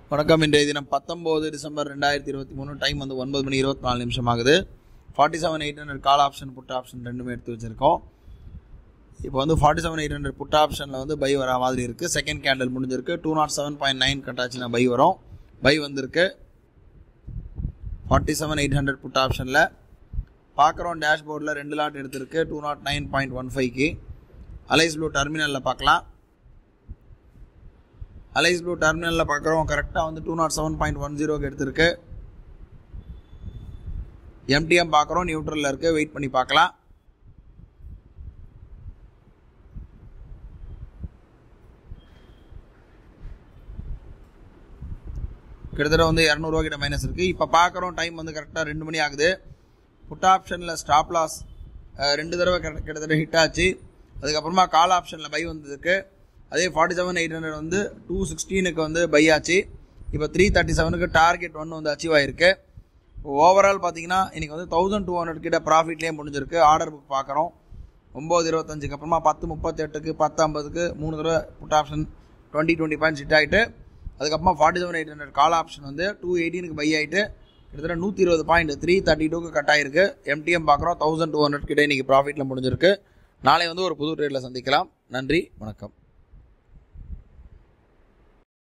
வணக்கம் இன்றைய தினம் பத்தொம்போது டிசம்பர் ரெண்டாயிரத்தி இருபத்தி மூணு டைம் வந்து ஒன்பது மணி இருபத்தி நாலு நிமிஷம் ஆகுது forty seven eight hundred call option put option ரெண்டுமே எடுத்து வச்சுருக்கோம் இப்போ வந்து forty seven eight hundred put ஆப்ஷனில் வந்து பை வரா மாதிரி இருக்குது செகண்ட் கேண்டில் முடிஞ்சிருக்கு two naught seven point nine கட்டாச்சுன்னா பை வரும் பை வந்திருக்கு forty seven eight hundred put ஆப்ஷனில் பார்க்குறோம் டேஷ்போர்டில் ரெண்டு லாட் எடுத்திருக்கு two naught nine point one ஃபைவ்க்கு அலைஸ் ப்ளூ டெர்மினலில் பார்க்கலாம் அலைஸ் ப்ளூ டெர்மினலில் பார்க்குறோம் கரெக்டாக வந்து two naught seven point one ஜீரோக்கு எடுத்திருக்கு எம்டிஎம் பார்க்குறோம் நியூட்ரலில் இருக்குது வெயிட் பண்ணி பார்க்கலாம் கிட்டத்தட்ட வந்து இரநூறுவா கிட்ட மைனஸ் இருக்குது இப்போ பார்க்குறோம் டைம் வந்து கரெக்டாக ரெண்டு மணி ஆகுது புட் ஆப்ஷனில் ஸ்டாப் லாஸ் ரெண்டு தடவை கிட்ட- கிட்டத்தட்ட ஹிட் ஆச்சு அதுக்கப்புறமா கால் ஆப்ஷனில் பை வந்ததுக்கு அதே ஃபார்ட்டி செவன் எயிட் ஹண்ட்ரட் வந்து டூ சிக்ஸ்டீனுக்கு வந்து பை ஆச்சு இப்போ த்ரீ தேர்ட்டி செவனுக்கு டார்கெட் ஒன்று வந்து அச்சீவ் ஆயிருக்கு ஓவரால் பார்த்தீங்கன்னா இன்னைக்கு வந்து தௌசண்ட் டூ ஹண்ட்ரட் கிட்ட ப்ராஃபிட்லேயே முடிஞ்சிருக்கு ஆர்டர் புக் பார்க்குறோம் ஒம்பது இருபத்தஞ்சுக்கு அப்புறமா பத்து முப்பத்தெட்டுக்கு பத்து ஐம்பதுக்கு மூணு தடவை put option twenty twenty points hit ஆகிட்டு அதுக்கப்புறமா forty seven eight hundred call option வந்து டூ எயிட்டீனுக்கு பை ஆகிட்டு கிட்டத்தட்ட நூற்றி இருபது பாயிண்ட் த்ரீ தேர்ட்டி டூக்கு கட் ஆயிருக்கு எம்டிஎம் பார்க்குறோம் தௌசண்ட் டூ ஹண்ட்ரட் கிட்ட இன்னைக்கு ப்ராஃபிட்டில் முடிஞ்சிருக்கு நாளை வந்து ஒரு புது ட்ரேடில் சந்திக்கலாம் நன்றி வணக்கம்